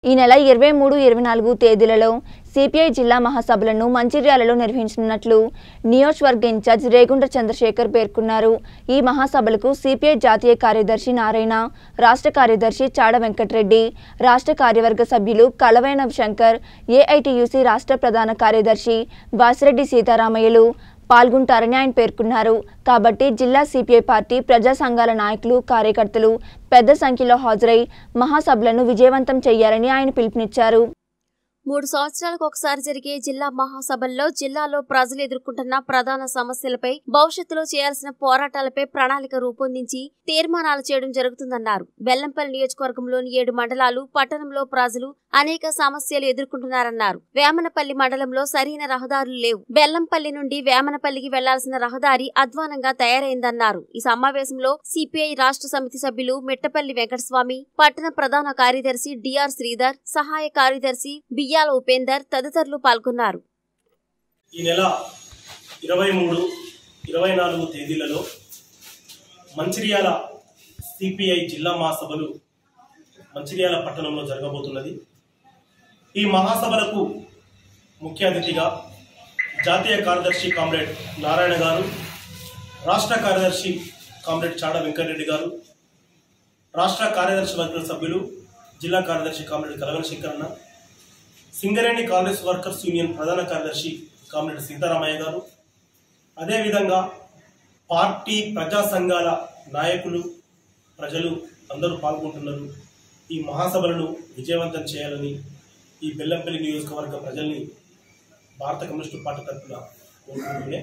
ఈ నెల ఇరవై మూడు ఇరవై నాలుగు తేదీలలో సిపిఐ జిల్లా మహాసభలను మంచిర్యాలలో నిర్వహించనున్నట్లు నియోజకవర్గ ఇన్ఛార్జ్ రేగుండ చంద్రశేఖర్ పేర్కొన్నారు ఈ మహాసభలకు సిపిఐ జాతీయ కార్యదర్శి నారాయణ రాష్ట్ర కార్యదర్శి చాడ వెంకటరెడ్డి రాష్ట్ర కార్యవర్గ సభ్యులు కలవైన శంకర్ ఏఐటియుసి రాష్ట్ర ప్రధాన కార్యదర్శి వాసిరెడ్డి సీతారామయ్యలు పాల్గొంటారని ఆయన పేర్కొన్నారు కాబట్టి జిల్లా సిపిఐ పార్టీ ప్రజా సంఘాల నాయకులు కార్యకర్తలు పెద్ద సంఖ్యలో హాజరై మహాసభలను విజయవంతం చేయాలని ఆయన పిలుపునిచ్చారు మూడు సంవత్సరాలకు ఒకసారి జరిగే జిల్లా మహాసభల్లో జిల్లాలో ప్రజలు ఎదుర్కొంటున్న ప్రధాన సమస్యలపై భవిష్యత్తులో చేయాల్సిన పోరాటాలపై ప్రణాళిక రూపొందించి తీర్మానాలు చేయడం జరుగుతుందన్నారు బెల్లంపల్లి నియోజకవర్గంలోని ఏడు మండలాలు పట్టణంలో ప్రజలు అనేక సమస్యలు ఎదుర్కొంటున్నారన్నారు వేమనపల్లి మండలంలో సరైన రహదారులు లేవు బెల్లంపల్లి నుండి వేమనపల్లికి వెళ్లాల్సిన రహదారి అధ్వానంగా తయారైందన్నారు ఈ సమావేశంలో సిపిఐ రాష్ట్ర సమితి సభ్యులు మిట్టపల్లి వెంకటస్వామి పట్టణ ప్రధాన కార్యదర్శి డిఆర్ శ్రీధర్ సహాయ కార్యదర్శి బియ్యాల ఉపేందర్ తదితరులు పాల్గొన్నారు ఈ నెల ఇరవై మూడు ఇరవై నాలుగు తేదీలలో మంచిర్యాల సిపిఐ జిల్లా మహాసభలు మంచిర్యాల పట్టణంలో జరగబోతున్నది ఈ మహాసభలకు ముఖ్య అతిథిగా జాతీయ కార్యదర్శి కామ్రేడ్ నారాయణ గారు రాష్ట్ర కార్యదర్శి కామ్రేడ్ చాడ వెంకటరెడ్డి గారు రాష్ట్ర కార్యదర్శి వర్గ సభ్యులు జిల్లా కార్యదర్శి comrade Kalavana Shankaranna Singareni Congress workers union ప్రధాన కార్యదర్శి కామ్రేడ్ సీతారామయ్య గారు అదేవిధంగా పార్టీ ప్రజా సంఘాల నాయకులు ప్రజలు అందరూ పాల్గొంటున్నారు ఈ మహాసభలను విజయవంతం చేయాలని ఈ బెల్లంపల్లి నియోజకవర్గ ప్రజల్ని భారత కమ్యూనిస్టు పార్టీ తరఫున కోరుకుంటూనే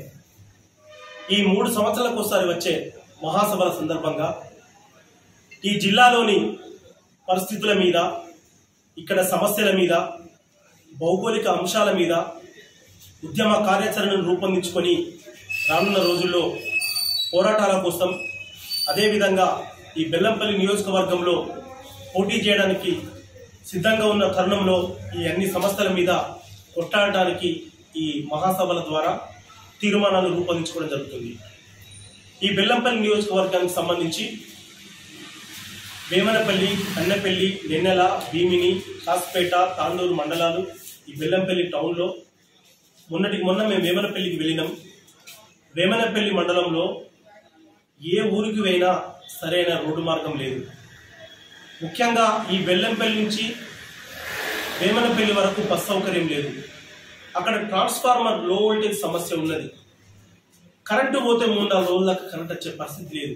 ఈ మూడు సంవత్సరాలకు ఒకసారి వచ్చే మహాసభల సందర్భంగా ఈ జిల్లాలోని పరిస్థితుల మీద ఇక్కడ సమస్యల మీద భౌగోళిక అంశాల మీద ఉద్యమ కార్యాచరణను రూపొందించుకొని రానున్న రోజుల్లో పోరాటాల కోసం అదేవిధంగా ఈ బెల్లంపల్లి నియోజకవర్గంలో పోటీ చేయడానికి సిద్ధంగా ఉన్న తరుణంలో ఈ అన్ని సమస్యల మీద కొట్లాడడానికి ఈ మహాసభల ద్వారా తీర్మానాలు రూపొందించుకోవడం జరుగుతుంది ఈ బెల్లంపల్లి నియోజకవర్గానికి సంబంధించి వేమనపల్లి కన్నెపల్లి నెన్నెల భీమిని కాస్పేట తాండూరు మండలాలు ఈ బెల్లంపల్లి టౌన్లో మొన్నటికి మొన్న మేము వేమనపల్లికి వెళ్ళినాం వేమనపల్లి మండలంలో ఏ ఊరికి పోయినా సరైన రోడ్డు మార్గం లేదు ముఖ్యంగా ఈ బెల్లంపల్లి నుంచి వేమనపల్లి వరకు బస్ సౌకర్యం లేదు అక్కడ ట్రాన్స్ఫార్మర్ లో వోల్టేజ్ సమస్య ఉన్నది కరెంటు పోతే మూడు నాలుగు రోజుల దాకా కరెంట్ వచ్చే పరిస్థితి లేదు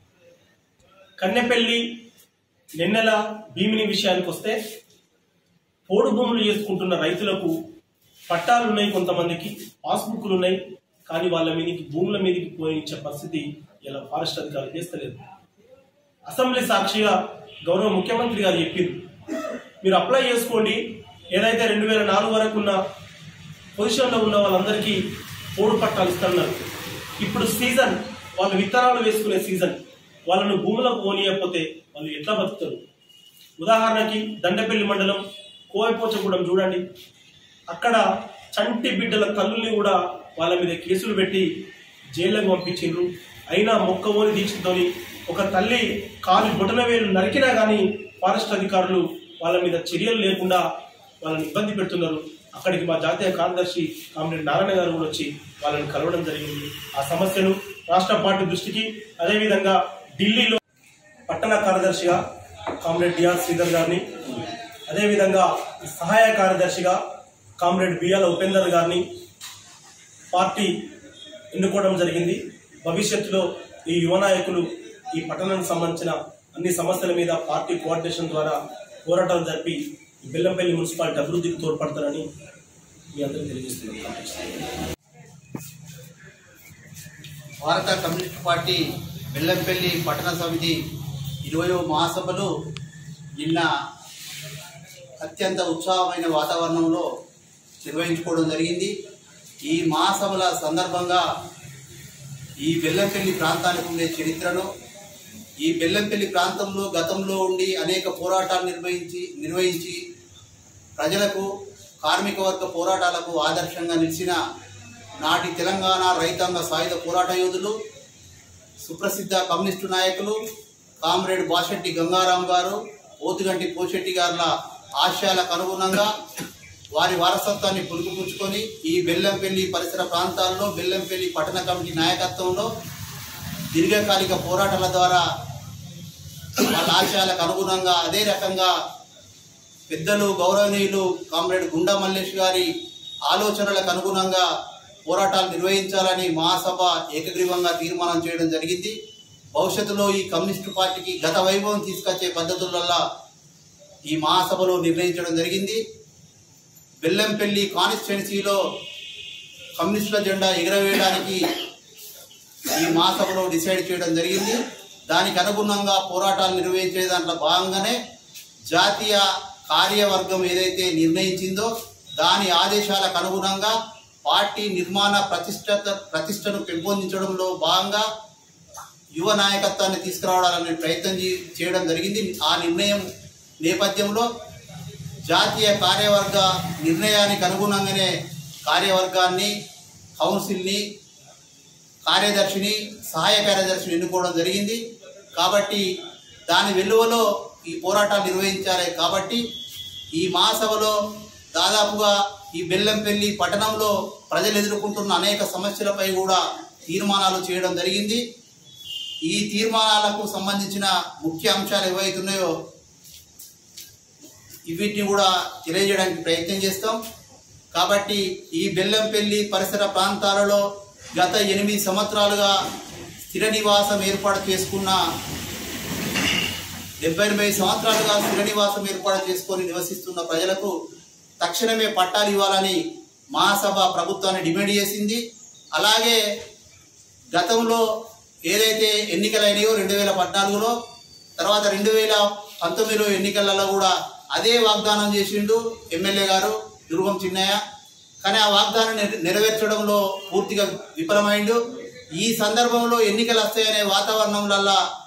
కన్నెపల్లి నిన్నెల భీమిని విషయానికి వస్తే పోడు భూములు చేసుకుంటున్న రైతులకు పట్టాలు ఉన్నాయి కొంతమందికి పాస్బుక్లు ఉన్నాయి కానీ వాళ్ళ మీదకి భూముల మీదకి పోయించే పరిస్థితి ఇలా ఫారెస్ట్ అధికారులు చేస్తలేదు అసెంబ్లీ సాక్షిగా గౌరవ ముఖ్యమంత్రి గారు చెప్పింది మీరు అప్లై చేసుకోండి ఏదైతే రెండు వేల నాలుగు వరకు ఉన్న పొజిషన్లో ఉన్న వాళ్ళందరికీ పోడు పట్టాలు ఇస్తున్నారు ఇప్పుడు సీజన్ వాళ్ళు విత్తనాలు వేసుకునే సీజన్ వాళ్ళను భూములకు పోనీయకపోతే వాళ్ళు ఎట్లా బతుకుతారు ఉదాహరణకి దండపల్లి మండలం కోయపోచగూడెం చూడండి అక్కడ చంటి బిడ్డల తల్లుల్ని కూడా వాళ్ళ మీద కేసులు పెట్టి జైళ్ళకు పంపించిండ్రు అయినా మొక్కవోని దీక్షతోని ఒక తల్లి కాలు బొటనవేలు నరికినా కానీ ఫారెస్ట్ అధికారులు వాళ్ళ మీద చర్యలు లేకుండా వాళ్ళని ఇబ్బంది పెడుతున్నారు అక్కడికి మా జాతీయ కార్యదర్శి కామ్రేడ్ నారాయణ గారు కూడా వచ్చి వాళ్ళని కలవడం జరిగింది ఆ సమస్యను రాష్ట్ర పార్టీ దృష్టికి అదేవిధంగా ఢిల్లీలో పట్టణ కార్యదర్శిగా కామ్రేడ్ డిఆర్ శ్రీధర్ గారిని అదేవిధంగా సహాయ కార్యదర్శిగా కామ్రేడ్ బియ్యాల ఉపేందర్ గారిని పార్టీ ఎన్నుకోవడం జరిగింది భవిష్యత్తులో ఈ యువ నాయకులు ఈ పట్టణానికి సంబంధించిన అన్ని సమస్యల మీద పార్టీ కోఆర్డినేషన్ ద్వారా పోరాటాలు జరిపి ఈ బెల్లంపల్లి మున్సిపాలిటీ అభివృద్ధికి తోడ్పడతారని మీ అందరికీ తెలియజేస్తున్నాను భారత కమ్యూనిస్ట్ పార్టీ బెల్లంపల్లి పట్టణ సమితి ఇరవయో మహాసభలు నిన్న అత్యంత ఉత్సాహమైన వాతావరణంలో నిర్వహించుకోవడం జరిగింది ఈ మహాసభల సందర్భంగా ఈ బెల్లంపల్లి ప్రాంతానికి ఉండే చరిత్రను ఈ బెల్లంపల్లి ప్రాంతంలో గతంలో ఉండి అనేక పోరాటాలు నిర్వహించి నిర్వహించి ప్రజలకు కార్మిక వర్గ పోరాటాలకు ఆదర్శంగా నిలిచిన నాటి తెలంగాణ రైతాంగ సాయుధ పోరాట యోధులు సుప్రసిద్ధ కమ్యూనిస్టు నాయకులు కామ్రేడ్ బాషెట్టి గంగారాం గారు ఓతుగంటి పోషెట్టి గారుల ఆశయాలకు అనుగుణంగా వారి వారసత్వాన్ని పులుకుపుచ్చుకొని ఈ బెల్లంపల్లి పరిసర ప్రాంతాల్లో బెల్లంపల్లి పట్టణ కమిటీ నాయకత్వంలో దీర్ఘకాలిక పోరాటాల ద్వారా వాళ్ళ ఆశయాలకు అనుగుణంగా అదే రకంగా పెద్దలు గౌరవనీయులు కామ్రేడ్ గుండా మల్లేష్ గారి ఆలోచనలకు అనుగుణంగా పోరాటాలు నిర్వహించాలని మహాసభ ఏకగ్రీవంగా తీర్మానం చేయడం జరిగింది భవిష్యత్తులో ఈ కమ్యూనిస్టు పార్టీకి గత వైభవం తీసుకొచ్చే పద్ధతుల ఈ మహాసభలో నిర్ణయించడం జరిగింది బెల్లంపల్లి కాన్స్టిట్యున్సీలో కమ్యూనిస్టుల జెండా ఎగురవేయడానికి ఈ మహాసభలో డిసైడ్ చేయడం జరిగింది దానికి అనుగుణంగా పోరాటాలు నిర్వహించే దాంట్లో భాగంగానే జాతీయ కార్యవర్గం ఏదైతే నిర్ణయించిందో దాని ఆదేశాలకు అనుగుణంగా పార్టీ నిర్మాణ ప్రతిష్ట ప్రతిష్టను పెంపొందించడంలో భాగంగా యువ నాయకత్వాన్ని తీసుకురావడాలనే ప్రయత్నం చే- చేయడం జరిగింది ఆ నిర్ణయం నేపథ్యంలో జాతీయ కార్యవర్గ నిర్ణయానికి అనుగుణంగానే కార్యవర్గాన్ని కౌన్సిల్ని కార్యదర్శిని సహాయ కార్యదర్శిని ఎన్నుకోవడం జరిగింది కాబట్టి దాని వెలువలో ఈ పోరాటాలు నిర్వహించాలి కాబట్టి ఈ మహాసభలో దాదాపుగా ఈ బెల్లంపల్లి పట్టణంలో ప్రజలు ఎదుర్కొంటున్న అనేక సమస్యలపై కూడా తీర్మానాలు చేయడం జరిగింది ఈ తీర్మానాలకు సంబంధించిన ముఖ్య అంశాలు ఏవైతున్నాయో వీటిని కూడా తెలియజేయడానికి ప్రయత్నం చేస్తాం కాబట్టి ఈ బెల్లంపల్లి పరిసర ప్రాంతాలలో గత ఎనిమిది సంవత్సరాలుగా స్థిర నివాసం ఏర్పాటు చేసుకున్న డెబ్బై ఎనభై సంవత్సరాలుగా స్థిర నివాసం ఏర్పాటు చేసుకొని నివసిస్తున్న ప్రజలకు తక్షణమే పట్టాలు ఇవ్వాలని మహాసభ ప్రభుత్వాన్ని డిమాండ్ చేసింది అలాగే గతంలో ఏదైతే ఎన్నికలైనాయో రెండు వేల పద్నాలుగులో తర్వాత రెండు వేల పంతొమ్మిదిలో ఎన్నికలలో కూడా అదే వాగ్దానం చేసిండు ఎమ్మెల్యే గారు దుర్గం చిన్నయ్య కానీ ఆ వాగ్దానం నెర- నెరవేర్చడంలో పూర్తిగా విఫలమైండు ఈ సందర్భంలో ఎన్నికలు వస్తాయనే వాతావరణంలో